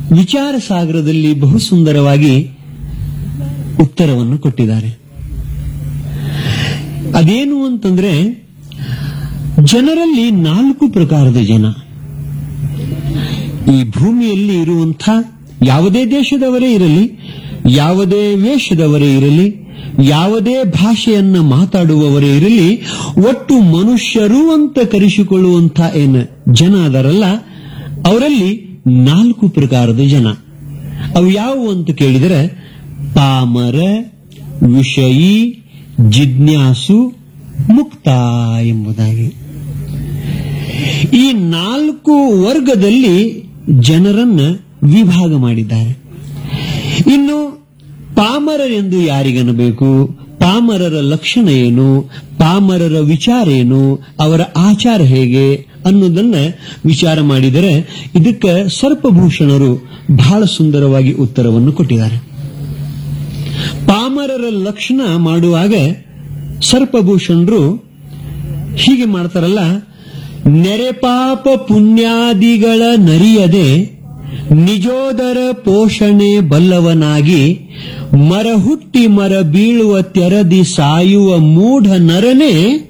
ವಿಚಾರ ಸಾಗರದಲ್ಲಿ ಬಹು ಸುಂದರವಾಗಿ ಉತ್ತರವನ್ನು ಕೊಟ್ಟಿದ್ದಾರೆ ಅದೇನು ಅಂತಂದ್ರೆ ಜನರಲ್ಲಿ ನಾಲ್ಕು ಪ್ರಕಾರದ ಜನ ಈ ಭೂಮಿಯಲ್ಲಿ ಇರುವಂಥ ಯಾವುದೇ ದೇಶದವರೇ ಇರಲಿ ಯಾವುದೇ ವೇಷದವರೇ ಇರಲಿ ಯಾವುದೇ ಭಾಷೆಯನ್ನ ಮಾತಾಡುವವರೇ ಇರಲಿ ಒಟ್ಟು ಮನುಷ್ಯರು ಅಂತ ಕರೆಸಿಕೊಳ್ಳುವಂಥ ಏನು ಜನ ಅದರಲ್ಲ ಅವರಲ್ಲಿ ನಾಲ್ಕು ಪ್ರಕಾರದ ಜನ ಅವು ಯಾವುವು ಅಂತ ಕೇಳಿದರೆ ಪಾಮರ ವಿಷಯಿ ಜಿಜ್ಞಾಸು ಮುಕ್ತ ಎಂಬುದಾಗಿ ಈ ನಾಲ್ಕು ವರ್ಗದಲ್ಲಿ ಜನರನ್ನ ವಿಭಾಗ ಮಾಡಿದ್ದಾರೆ ಇನ್ನು ಪಾಮರರೆಂದು ಯಾರಿಗನಬೇಕು ಪಾಮರರ ಲಕ್ಷಣ ಏನು ಪಾಮರರ ವಿಚಾರ ಏನು ಅವರ ಆಚಾರ ಹೇಗೆ ಅನ್ನೋದನ್ನ ವಿಚಾರ ಮಾಡಿದರೆ ಇದಕ್ಕೆ ಸರ್ಪಭೂಷಣರು ಬಹಳ ಸುಂದರವಾಗಿ ಉತ್ತರವನ್ನು ಕೊಟ್ಟಿದ್ದಾರೆ ಪಾಮರರ ಲಕ್ಷಣ ಮಾಡುವಾಗ ಸರ್ಪಭೂಷಣರು ಹೀಗೆ ಮಾಡ್ತಾರಲ್ಲ ನೆರೆಪಾಪ ಪುಣ್ಯಾದಿಗಳ ನರಿಯದೆ ನಿಜೋದರ ಪೋಷಣೆ ಬಲ್ಲವನಾಗಿ ಮರ ಹುಟ್ಟಿ ಮರ ಬೀಳುವ ತೆರದಿ ಸಾಯುವ ಮೂಢ ನರನೇ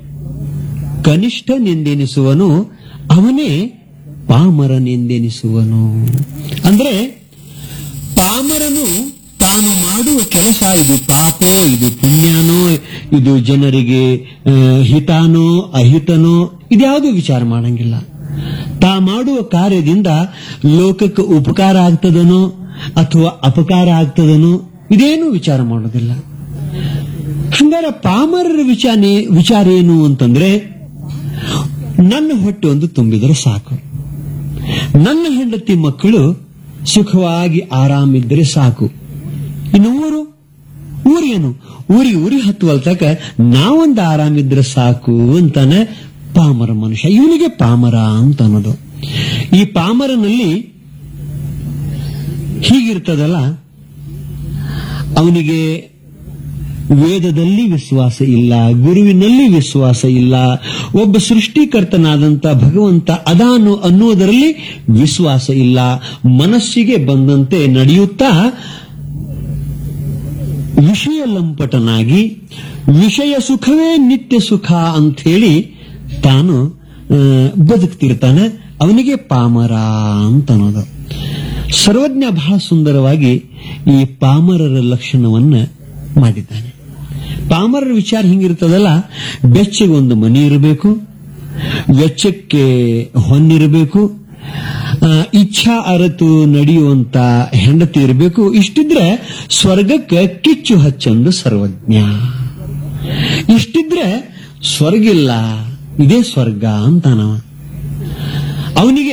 ಕನಿಷ್ಠನೆಂದೆನಿಸುವನು ಅವನೇ ಪಾಮರನೆಂದೆನಿಸುವನು ಅಂದ್ರೆ ಪಾಮರನು ತಾನು ಮಾಡುವ ಕೆಲಸ ಇದು ಪಾಪೋ ಇದು ಪುಣ್ಯನೋ ಇದು ಜನರಿಗೆ ಆ, ಹಿತಾನೋ ಅಹಿತನೋ ಇದ್ಯಾವುದು ವಿಚಾರ ಮಾಡಂಗಿಲ್ಲ ತಾ ಮಾಡುವ ಕಾರ್ಯದಿಂದ ಲೋಕಕ್ಕೆ ಉಪಕಾರ ಆಗ್ತದನೋ ಅಥವಾ ಅಪಕಾರ ಆಗ್ತದನೋ ಇದೇನು ವಿಚಾರ ಮಾಡೋದಿಲ್ಲ ಹಂಗಾರೆ ಪಾಮರರ ವಿಚಾರ ವಿಚಾರ ಏನು ಅಂತಂದ್ರೆ ನನ್ನ ಹೊಟ್ಟೆ ಒಂದು ತುಂಬಿದರೆ ಸಾಕು ನನ್ನ ಹೆಂಡತಿ ಮಕ್ಕಳು ಸುಖವಾಗಿ ಆರಾಮಿದ್ದರೆ ಸಾಕು ಇನ್ನು ಊರು ಊರೇನು ಊರಿಗೆ ಊರಿಗೆ ಹತ್ತುವಲ್ ತಕ ನಾವೊಂದು ಆರಾಮಿದ್ರೆ ಸಾಕು ಅಂತಾನೆ ಪಾಮರ ಮನುಷ್ಯ ಇವನಿಗೆ ಪಾಮರ ಅಂತ ಅನ್ನೋದು ಈ ಪಾಮರನಲ್ಲಿ ಹೀಗಿರ್ತದಲ್ಲ ಅವನಿಗೆ ವೇದದಲ್ಲಿ ವಿಶ್ವಾಸ ಇಲ್ಲ ಗುರುವಿನಲ್ಲಿ ವಿಶ್ವಾಸ ಇಲ್ಲ ಒಬ್ಬ ಸೃಷ್ಟಿಕರ್ತನಾದಂತ ಭಗವಂತ ಅದಾನು ಅನ್ನುವುದರಲ್ಲಿ ವಿಶ್ವಾಸ ಇಲ್ಲ ಮನಸ್ಸಿಗೆ ಬಂದಂತೆ ನಡೆಯುತ್ತಾ ವಿಷಯ ಲಂಪಟನಾಗಿ ವಿಷಯ ಸುಖವೇ ನಿತ್ಯ ಸುಖ ಅಂತ ಹೇಳಿ ತಾನು ಆ, ಬದುಕ್ತಿರ್ತಾನೆ ಅವನಿಗೆ ಪಾಮರ ಅಂತ ಅನ್ನೋದು ಸರ್ವಜ್ಞ ಬಹಳ ಸುಂದರವಾಗಿ ಈ ಪಾಮರರ ಲಕ್ಷಣವನ್ನ ಮಾಡಿದ್ದಾನೆ ಪಾಮರರ ವಿಚಾರ ಹಿಂಗಿರ್ತದಲ್ಲ ಬೆಚ್ಚಗೆ ಒಂದು ಮನಿ ಇರಬೇಕು ವೆಚ್ಚಕ್ಕೆ ಹೊನ್ನಿರಬೇಕು ಆ, ಇಚ್ಛಾ ಅರತು ನಡೆಯುವಂತ ಹೆಂಡತಿ ಇರಬೇಕು ಇಷ್ಟಿದ್ರೆ ಸ್ವರ್ಗಕ್ಕೆ ಕಿಚ್ಚು ಹಚ್ಚಂದು ಸರ್ವಜ್ಞ ಇಷ್ಟಿದ್ರೆ ಸ್ವರ್ಗಿಲ್ಲ ಇದೇ ಸ್ವರ್ಗ ಅಂತಾನವ ಅವನಿಗೆ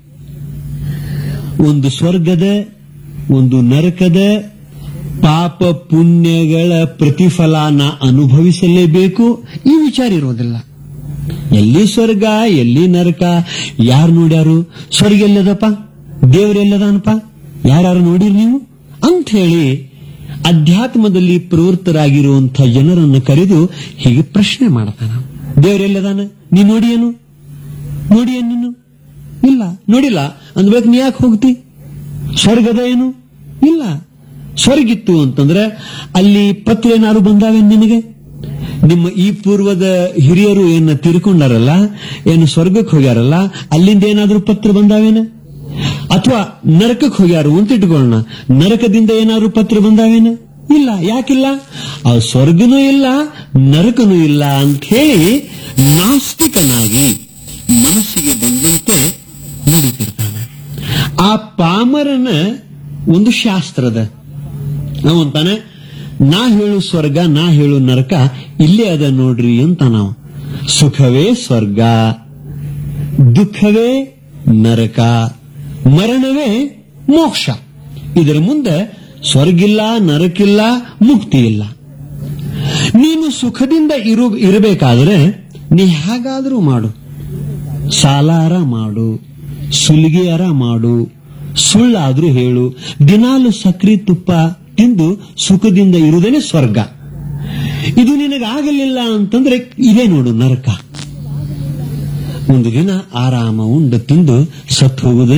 ಒಂದು ಸ್ವರ್ಗದ ಒಂದು ನರಕದ ಪಾಪ ಪುಣ್ಯಗಳ ಪ್ರತಿಫಲನ ಅನುಭವಿಸಲೇಬೇಕು ಈ ವಿಚಾರ ಇರೋದಿಲ್ಲ ಎಲ್ಲಿ ಸ್ವರ್ಗ ಎಲ್ಲಿ ನರಕ ಯಾರು ನೋಡ್ಯಾರು ಸ್ವರ್ಗ ಎಲ್ಲದಪ್ಪ ದೇವರೆಲ್ಲದಾನಪ್ಪ ಯಾರು ನೋಡಿರಿ ನೀವು ಅಂತ ಹೇಳಿ ಅಧ್ಯಾತ್ಮದಲ್ಲಿ ಪ್ರವೃತ್ತರಾಗಿರುವಂಥ ಜನರನ್ನು ಕರೆದು ಹೀಗೆ ಪ್ರಶ್ನೆ ಮಾಡ್ತಾನ ದೇವರೆಲ್ಲದಾನ ನೀ ನೋಡಿಯೇನು ನೋಡಿಯೇನು ನೀನು ಇಲ್ಲ ನೋಡಿಲ್ಲ ಅಂದ್ಬೇಕು ನೀ ಯಾಕೆ ಹೋಗ್ತಿ ಸ್ವರ್ಗದ ಏನು ಇಲ್ಲ ಸ್ವರ್ಗಿತ್ತು ಅಂತಂದ್ರೆ ಅಲ್ಲಿ ಪತ್ರ ಏನಾದ್ರು ಬಂದಾವೆ ನಿನಗೆ ನಿಮ್ಮ ಈ ಪೂರ್ವದ ಹಿರಿಯರು ಏನ ತೀರ್ಕೊಂಡಾರಲ್ಲ ಏನು ಸ್ವರ್ಗಕ್ಕೆ ಹೋಗ್ಯಾರಲ್ಲ ಅಲ್ಲಿಂದ ಏನಾದ್ರೂ ಪತ್ರ ಬಂದಾವೇನ ಅಥವಾ ನರಕಕ್ಕೆ ಹೋಗ್ಯಾರು ಅಂತ ಇಟ್ಕೊಳ್ಳೋಣ ನರಕದಿಂದ ಏನಾದ್ರು ಪತ್ರ ಬಂದಾವೇನ ಇಲ್ಲ ಯಾಕಿಲ್ಲ ಆ ಸ್ವರ್ಗನೂ ಇಲ್ಲ ನರಕನೂ ಇಲ್ಲ ಅಂತ ಹೇಳಿ ನಾಸ್ತಿಕನಾಗಿ ಮನಸ್ಸಿಗೆ ಬಂದಂತೆ ನಡೀತಿರ್ತಾನೆ ಆ ಪಾಮರನ ಒಂದು ಶಾಸ್ತ್ರದ ನಾವಂತಾನೆ ನಾ ಹೇಳು ಸ್ವರ್ಗ ನಾ ಹೇಳು ನರಕ ಇಲ್ಲೇ ಅದ ನೋಡ್ರಿ ಅಂತ ನಾವು ಸುಖವೇ ಸ್ವರ್ಗ ದುಃಖವೇ ನರಕ ಮರಣವೇ ಮೋಕ್ಷ ಇದರ ಮುಂದೆ ಸ್ವರ್ಗಿಲ್ಲ ನರಕಿಲ್ಲ ಮುಕ್ತಿ ಇಲ್ಲ ನೀನು ಸುಖದಿಂದ ಇರು ಇರಬೇಕಾದ್ರೆ ನೀ ಹೇಗಾದ್ರೂ ಮಾಡು ಸಾಲಾರ ಮಾಡು ಸುಲಿಗೆಯರ ಮಾಡು ಸುಳ್ಳಾದ್ರೂ ಹೇಳು ದಿನಾಲು ಸಕ್ರಿ ತುಪ್ಪ ತಿಂದು ಸುಖದಿಂದ ಇರುವುದೇನೆ ಸ್ವರ್ಗ ಇದು ನಿನಗಾಗಲಿಲ್ಲ ಅಂತಂದ್ರೆ ಇದೇ ನೋಡು ನರಕ ಒಂದು ದಿನ ಆರಾಮ ಉಂಡು ತಿಂದು ಸತ್ತು ಹೋಗುವುದನೇ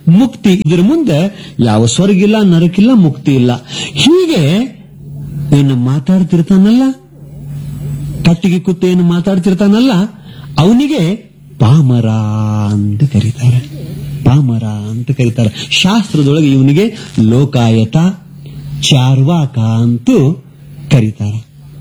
ಮುಕ್ತಿ ಇದರ ಮುಂದೆ ಯಾವ ಸ್ವರ್ಗಿಲ್ಲ ನರಕಿಲ್ಲ ಮುಕ್ತಿ ಇಲ್ಲ ಹೀಗೆ ಏನು ಮಾತಾಡ್ತಿರ್ತಾನಲ್ಲ ಕಟ್ಟಿಗೆ ಕುತ್ತ ಏನು ಮಾತಾಡ್ತಿರ್ತಾನಲ್ಲ ಅವನಿಗೆ ಪಾಮರ ಅಂತ ಕರೀತಾರೆ ಪಾಮರ ಅಂತ ಕರೀತಾರೆ ಶಾಸ್ತ್ರದೊಳಗೆ ಇವನಿಗೆ ಲೋಕಾಯತ ಚಾರ್ವಾಕ ಅಂತೂ ಕರೀತಾರೆ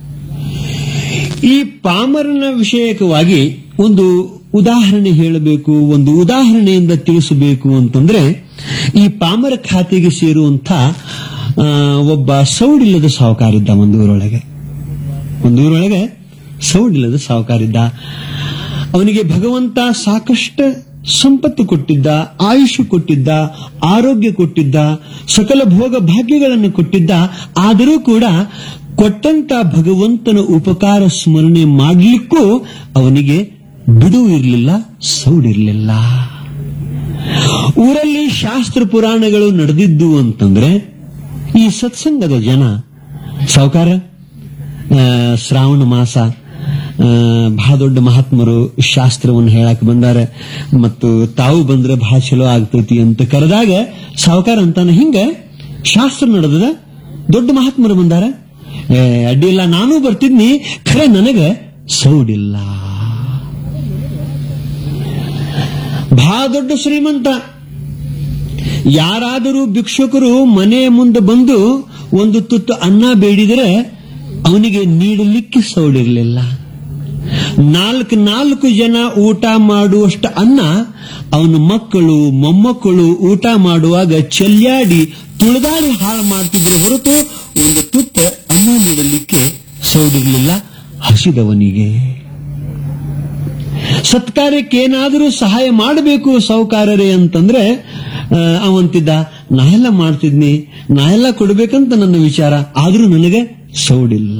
ಈ ಪಾಮರನ ವಿಷಯಕವಾಗಿ ಒಂದು ಉದಾಹರಣೆ ಹೇಳಬೇಕು ಒಂದು ಉದಾಹರಣೆಯಿಂದ ತಿಳಿಸಬೇಕು ಅಂತಂದ್ರೆ ಈ ಪಾಮರ ಖಾತೆಗೆ ಸೇರುವಂತ ಆ, ಒಬ್ಬ ಸೌಡಿಲ್ಲದ ಸಾಹುಕಾರಿದ್ದ ಒಂದು ಊರೊಳಗೆ ಒಂದು ಊರೊಳಗೆ ಸೌಡಿಲ್ಲದ ಸಾಹುಕಾರಿದ್ದ ಅವನಿಗೆ ಭಗವಂತ ಸಾಕಷ್ಟು ಸಂಪತ್ತು ಕೊಟ್ಟಿದ್ದ ಆಯುಷ್ ಕೊಟ್ಟಿದ್ದ ಆರೋಗ್ಯ ಕೊಟ್ಟಿದ್ದ ಸಕಲ ಭೋಗ ಭಾಗ್ಯಗಳನ್ನು ಕೊಟ್ಟಿದ್ದ ಆದರೂ ಕೂಡ ಕೊಟ್ಟಂತ ಭಗವಂತನ ಉಪಕಾರ ಸ್ಮರಣೆ ಮಾಡಲಿಕ್ಕೂ ಅವನಿಗೆ ಬಿಡುವು ಇರಲಿಲ್ಲ ಸೌಡಿರ್ಲಿಲ್ಲ ಊರಲ್ಲಿ ಶಾಸ್ತ್ರ ಪುರಾಣಗಳು ನಡೆದಿದ್ದು ಅಂತಂದ್ರೆ ಈ ಸತ್ಸಂಗದ ಜನ ಸಾವುಕಾರ ಆ, ಶ್ರಾವಣ ಮಾಸ ಆ, ಬಹಳ ದೊಡ್ಡ ಮಹಾತ್ಮರು ಶಾಸ್ತ್ರವನ್ನು ಹೇಳಕ್ ಬಂದಾರೆ ಮತ್ತು ತಾವು ಬಂದ್ರೆ ಬಹಳ ಚಲೋ ಆಗ್ತೈತಿ ಅಂತ ಕರೆದಾಗ ಸಾವುಕಾರ ಅಂತಾನೆ ಹಿಂಗ ಶಾಸ್ತ್ರ ನಡೆದದ ದೊಡ್ಡ ಮಹಾತ್ಮರು ಬಂದಾರ ಏ, ಅಡ್ಡಿಲ್ಲ ನಾನೂ ಬರ್ತಿದ್ನಿ ಖರೆ ನನಗೆ ಸೌಡಿಲ್ಲ ಬಹಳ ದೊಡ್ಡ ಶ್ರೀಮಂತ ಯಾರಾದರೂ ಭಿಕ್ಷುಕರು ಮನೆಯ ಮುಂದೆ ಬಂದು ಒಂದು ತುತ್ತು ಅನ್ನ ಬೇಡಿದರೆ ಅವನಿಗೆ ನೀಡಲಿಕ್ಕೆ ಸೌಡಿರಲಿಲ್ಲ ನಾಲ್ಕು ನಾಲ್ಕು ಜನ ಊಟ ಮಾಡುವಷ್ಟು ಅನ್ನ ಅವನ ಮಕ್ಕಳು ಮೊಮ್ಮಕ್ಕಳು ಊಟ ಮಾಡುವಾಗ ಚೆಲ್ಲಾಡಿ ತುಳಿದಾಡಿ ಹಾಳು ಮಾಡ್ತಿದ್ರು ಹೊರತು ಒಂದು ತುತ್ತು ಅನ್ನ ನೀಡಲಿಕ್ಕೆ ಸೌಡಿರಲಿಲ್ಲ ಹಸಿದವನಿಗೆ ಸತ್ಕಾರ್ಯಕ್ಕೆ ಏನಾದರೂ ಸಹಾಯ ಮಾಡಬೇಕು ಸಾಹುಕಾರರೇ ಅಂತಂದ್ರೆ ಆ, ಅವಂತಿದ್ದ ನಾ ಎಲ್ಲ ಮಾಡ್ತಿದ್ನಿ ನಾ ಎಲ್ಲ ಕೊಡ್ಬೇಕಂತ ನನ್ನ ವಿಚಾರ ಆದ್ರೂ ನನಗೆ ಸೌಡಿಲ್ಲ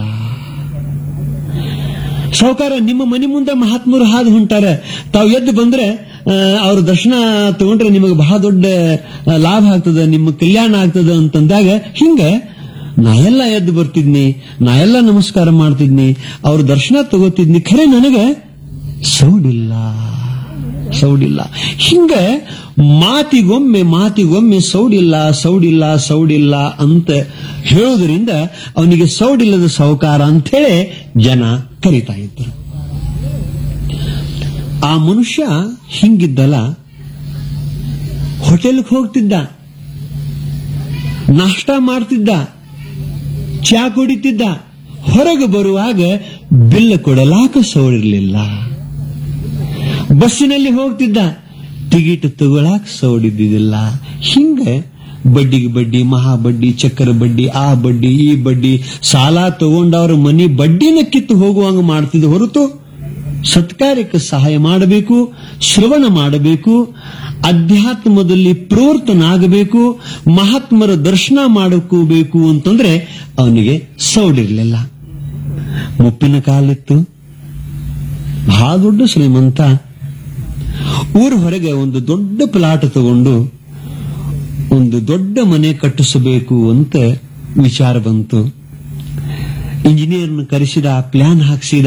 ಸಾಹುಕಾರ ನಿಮ್ಮ ಮನೆ ಮುಂದೆ ಮಹಾತ್ಮರು ಹಾದು ಹೊಂಟಾರೆ ತಾವು ಎದ್ದು ಬಂದ್ರೆ ಆ, ಅವ್ರ ದರ್ಶನ ತಗೊಂಡ್ರೆ ನಿಮಗೆ ಬಹಳ ದೊಡ್ಡ ಆ, ಲಾಭ ಆಗ್ತದ ನಿಮ್ಮ ಕಲ್ಯಾಣ ಆಗ್ತದ ಅಂತಂದಾಗ ಹಿಂಗ ನಾ ಎಲ್ಲ ಎದ್ದು ಬರ್ತಿದ್ನಿ ನಾ ಎಲ್ಲ ನಮಸ್ಕಾರ ಮಾಡ್ತಿದ್ನಿ ಅವ್ರ ದರ್ಶನ ತಗೋತಿದ್ನಿ ಖರೆ ನನಗೆ ಸೌಡಿಲ್ಲ ಸೌಡಿಲ್ಲ ಹಿಂಗ ಮಾತಿಗೊಮ್ಮೆ ಮಾತಿಗೊಮ್ಮೆ ಸೌಡಿಲ್ಲ ಸೌಡಿಲ್ಲ ಸೌಡಿಲ್ಲ ಅಂತ ಹೇಳೋದ್ರಿಂದ ಅವನಿಗೆ ಸೌಡಿಲ್ಲದ ಸಾಹುಕಾರ ಅಂತೇಳಿ ಜನ ಕರೀತಾ ಇದ್ರು ಆ ಮನುಷ್ಯ ಹಿಂಗಿದ್ದಲ್ಲ ಹೋಟೆಲ್ಗೆ ಹೋಗ್ತಿದ್ದ ನಾಷ್ಟ ಮಾಡ್ತಿದ್ದ ಚಾ ಕುಡಿತಿದ್ದ ಹೊರಗೆ ಬರುವಾಗ ಬಿಲ್ ಕೊಡಲಾಕ ಸೌಡಿರ್ಲಿಲ್ಲ ಬಸ್ಸಿನಲ್ಲಿ ಹೋಗ್ತಿದ್ದ ಟಿಕೆಟ್ ತಗೊಳಕ್ ಸೌಡಿದ್ದಿಲ್ಲ ಹಿಂಗ ಬಡ್ಡಿಗೆ ಬಡ್ಡಿ ಮಹಾ ಬಡ್ಡಿ ಚಕ್ಕರ ಬಡ್ಡಿ ಆ ಬಡ್ಡಿ ಈ ಬಡ್ಡಿ ಸಾಲ ತಗೊಂಡವ್ರ ಮನಿ ಬಡ್ಡಿನ ಕಿತ್ತು ಹೋಗುವಂಗ ಮಾಡ್ತಿದ್ದ ಹೊರತು ಸತ್ಕಾರ್ಯಕ್ಕೆ ಸಹಾಯ ಮಾಡಬೇಕು ಶ್ರವಣ ಮಾಡಬೇಕು ಅಧ್ಯಾತ್ಮದಲ್ಲಿ ಪ್ರವರ್ತನಾಗಬೇಕು ಮಹಾತ್ಮರ ದರ್ಶನ ಮಾಡಕೋಬೇಕು ಅಂತಂದ್ರೆ ಅವನಿಗೆ ಸೌಡಿರ್ಲಿಲ್ಲ ಮುಪ್ಪಿನ ಕಾಲಿತ್ತು ಬಹಳ ದೊಡ್ಡ ಶ್ರೀಮಂತ ಊರ ಹೊರಗೆ ಒಂದು ದೊಡ್ಡ ಪ್ಲಾಟ್ ತಗೊಂಡು ಒಂದು ದೊಡ್ಡ ಮನೆ ಕಟ್ಟಿಸಬೇಕು ಅಂತ ವಿಚಾರ ಬಂತು ಇಂಜಿನಿಯರ್ನ ಕರೆಸಿದ ಪ್ಲಾನ್ ಹಾಕ್ಸಿದ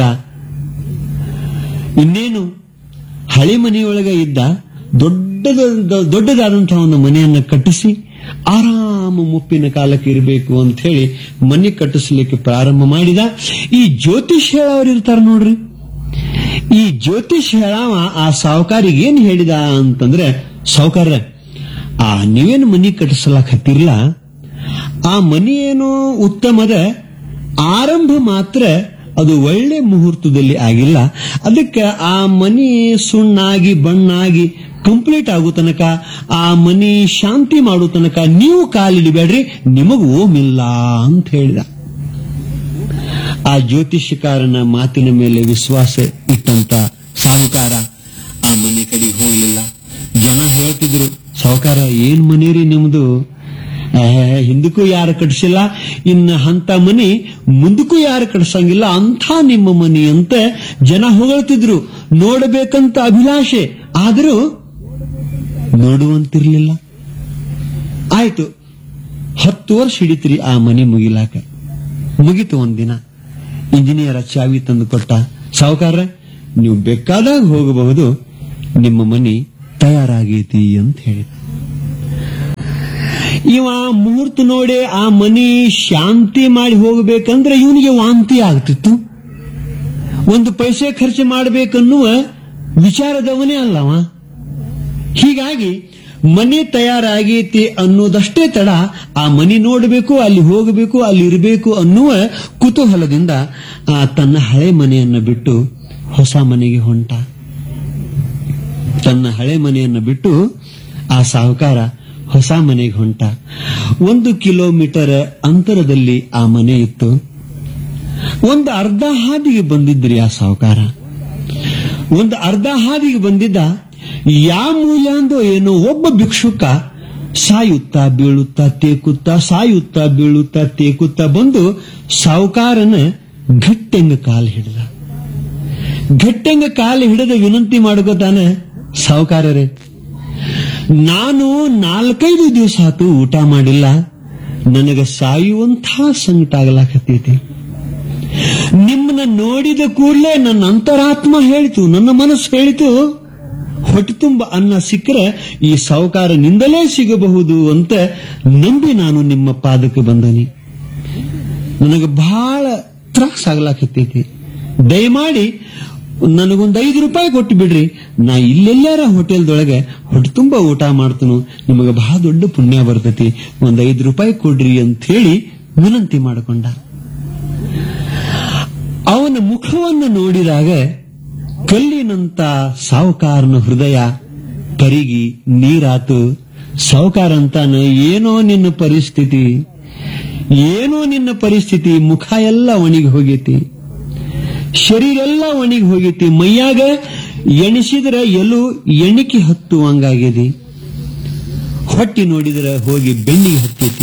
ಇನ್ನೇನು ಹಳೆ ಮನೆಯೊಳಗೆ ಇದ್ದ ದೊಡ್ಡದ ದೊಡ್ಡದಾದಂತಹ ಒಂದು ಮನೆಯನ್ನ ಕಟ್ಟಿಸಿ ಆರಾಮ ಮುಪ್ಪಿನ ಕಾಲಕ್ಕೆ ಇರಬೇಕು ಅಂತ ಹೇಳಿ ಮನೆ ಕಟ್ಟಿಸ್ಲಿಕ್ಕೆ ಪ್ರಾರಂಭ ಮಾಡಿದ ಈ ಜ್ಯೋತಿಷ್ ಹೇಳೋರು ಇರ್ತಾರ ನೋಡ್ರಿ ಈ ಜ್ಯೋತಿಷ್ ಹೇಳವ ಆ ಸಾವುಕಾರಿಗೆ ಏನ್ ಹೇಳಿದ ಅಂತಂದ್ರೆ ಸಾವುಕಾರ ಆ ನೀವೇನು ಮನಿ ಕಟ್ಟಿಸ್ಲಾಕ್ ಹತ್ತಿರ್ಲ ಆ ಮನಿ ಏನು ಉತ್ತಮದ ಆರಂಭ ಮಾತ್ರ ಅದು ಒಳ್ಳೆ ಮುಹೂರ್ತದಲ್ಲಿ ಆಗಿಲ್ಲ ಅದಕ್ಕೆ ಆ ಮನಿ ಸುಣ್ಣಾಗಿ ಬಣ್ಣಾಗಿ ಕಂಪ್ಲೀಟ್ ಆಗೋ ತನಕ ಆ ಮನಿ ಶಾಂತಿ ಮಾಡೋ ತನಕ ನೀವು ಕಾಲಿಡಬೇಡ್ರಿ ನಿಮಗೂ ಓಮಿಲ್ಲ ಅಂತ ಹೇಳಿದ ಆ ಜ್ಯೋತಿಷ್ಯಕಾರನ ಮಾತಿನ ಮೇಲೆ ವಿಶ್ವಾಸ ಇಟ್ಟಂತ ಸಾಹುಕಾರ ಆ ಮನೆ ಕಡೆಗೆ ಹೋಗ್ಲಿಲ್ಲ ಜನ ಹೇಳ್ತಿದ್ರು ಸಾಹುಕಾರ ಏನ್ ಮನೆ ರೀ ನಿಮ್ದು ಏ, ಹಿಂದಕ್ಕೂ ಯಾರು ಕಟ್ಸಿಲ್ಲ ಇನ್ನ ಅಂತ ಮನಿ ಮುಂದಕ್ಕೂ ಯಾರು ಕಟ್ಸಂಗಿಲ್ಲ ಅಂಥ ನಿಮ್ಮ ಮನಿ ಅಂತ ಜನ ಹೊಗಳ್ತಿದ್ರು ನೋಡಬೇಕಂತ ಅಭಿಲಾಷೆ ಆದರೂ ನೋಡುವಂತಿರ್ಲಿಲ್ಲ ಆಯ್ತು ಹತ್ತು ವರ್ಷ ಹಿಡಿತ್ರಿ ಆ ಮನೆ ಮುಗಿಲಾಕ ಮುಗಿತು ಒಂದಿನ ಇಂಜಿನಿಯರ್ ಚಾವಿ ತಂದು ಕೊಟ್ಟ ಸಾವುಕಾರ ನೀವು ಬೇಕಾದಾಗ ಹೋಗಬಹುದು ನಿಮ್ಮ ಮನೆ ತಯಾರಾಗೈತಿ ಅಂತ ಹೇಳಿದ ಇವ ಮುಹೂರ್ತ ನೋಡಿ ಆ ಮನಿ ಶಾಂತಿ ಮಾಡಿ ಹೋಗಬೇಕಂದ್ರೆ ಇವನಿಗೆ ವಾಂತಿ ಆಗ್ತಿತ್ತು ಒಂದು ಪೈಸೆ ಖರ್ಚು ಮಾಡಬೇಕನ್ನುವ ವಿಚಾರದವನೇ ಅಲ್ಲವ ಹೀಗಾಗಿ ಮನೆ ತಯಾರಾಗೈತಿ ಅನ್ನೋದಷ್ಟೇ ತಡ ಆ ಮನಿ ನೋಡಬೇಕು ಅಲ್ಲಿ ಹೋಗಬೇಕು ಅಲ್ಲಿ ಇರಬೇಕು ಅನ್ನುವ ಕುತೂಹಲದಿಂದ ಆ ತನ್ನ ಹಳೆ ಮನೆಯನ್ನು ಬಿಟ್ಟು ಹೊಸ ಮನೆಗೆ ಹೊಂಟ ತನ್ನ ಹಳೆ ಮನೆಯನ್ನು ಬಿಟ್ಟು ಆ ಸಾಹುಕಾರ ಹೊಸ ಮನೆಗೆ ಹೊಂಟ ಒಂದು ಕಿಲೋಮೀಟರ್ ಅಂತರದಲ್ಲಿ ಆ ಮನೆ ಇತ್ತು ಒಂದು ಅರ್ಧ ಹಾದಿಗೆ ಬಂದಿದ್ರಿ ಆ ಸಾಹುಕಾರ ಒಂದು ಅರ್ಧ ಹಾದಿಗೆ ಬಂದಿದ್ದ ಯಾವ ಮೂಲ್ಯ ಅಂದೋ ಏನೋ ಒಬ್ಬ ಭಿಕ್ಷುಕ ಸಾಯುತ್ತಾ ಬೀಳುತ್ತಾ ತೇಕುತ್ತಾ ಸಾಯುತ್ತಾ ಬೀಳುತ್ತಾ ತೇಕುತ್ತಾ ಬಂದು ಸಾವುಕಾರನ ಗಟ್ಟೆಂಗ ಕಾಲು ಹಿಡಿದ ಗಟ್ಟೆಂಗ ಕಾಲು ಹಿಡಿದ ವಿನಂತಿ ಮಾಡ್ಕೋತಾನ ಸಾವುಕಾರರೇ ನಾನು ನಾಲ್ಕೈದು ದಿವಸ ಆತು ಊಟ ಮಾಡಿಲ್ಲ ನನಗ ಸಾಯುವಂಥ ಸಂಕಟ ಆಗ್ಲಾಕತ್ತೈತಿ ನಿಮ್ಮನ್ನ ನೋಡಿದ ಕೂಡಲೇ ನನ್ನ ಅಂತರಾತ್ಮ ಹೇಳಿತು ನನ್ನ ಮನಸ್ಸು ಹೇಳಿತು ಹೊಟ್ಟೆ ತುಂಬ ಅನ್ನ ಸಿಕ್ಕರೆ ಈ ಸಾವುಕಾರನಿಂದಲೇ ಸಿಗಬಹುದು ಅಂತ ನಂಬಿ ನಾನು ನಿಮ್ಮ ಪಾದಕ್ಕೆ ಬಂದನಿ ನನಗೆ ಬಹಳ ತ್ರಾಸ ಆಗ್ಲಾಕತ್ತೈತಿ ದಯಮಾಡಿ ನನಗೊಂದು ಐದು ರೂಪಾಯಿ ಕೊಟ್ಟು ಬಿಡ್ರಿ ನಾ ಇಲ್ಲೆಲ್ಲಾರ ಹೋಟೆಲ್ದೊಳಗೆ ಹೊಟ್ಟೆ ತುಂಬ ಊಟ ಮಾಡ್ತನು ನಿಮಗೆ ಬಹಳ ದೊಡ್ಡ ಪುಣ್ಯ ಬರ್ತೈತಿ ಒಂದ್ ಐದು ರೂಪಾಯಿ ಕೊಡ್ರಿ ಅಂತ ಹೇಳಿ ವಿನಂತಿ ಮಾಡಿಕೊಂಡ ಅವನ ಮುಖವನ್ನು ನೋಡಿದಾಗ ಕಲ್ಲಿನಂತ ಸಾವುಕಾರನ ಹೃದಯ ಕರಿಗಿ ನೀರಾತು ಸಾವುಕಾರ ಅಂತಾನ ಏನೋ ನಿನ್ನ ಪರಿಸ್ಥಿತಿ ಏನೋ ನಿನ್ನ ಪರಿಸ್ಥಿತಿ ಮುಖ ಎಲ್ಲ ಒಣಗಿ ಹೋಗೈತಿ ಶರೀರ ಎಲ್ಲ ಒಣಗಿ ಹೋಗೈತಿ ಮೈಯಾಗ ಎಣಿಸಿದ್ರೆ ಎಲು ಎಣಿಕೆ ಹತ್ತುವಂಗಾಗಿದೆ ಹೊಟ್ಟಿ ನೋಡಿದ್ರೆ ಹೋಗಿ ಬೆನ್ನಿಗೆ ಹತ್ತೈತಿ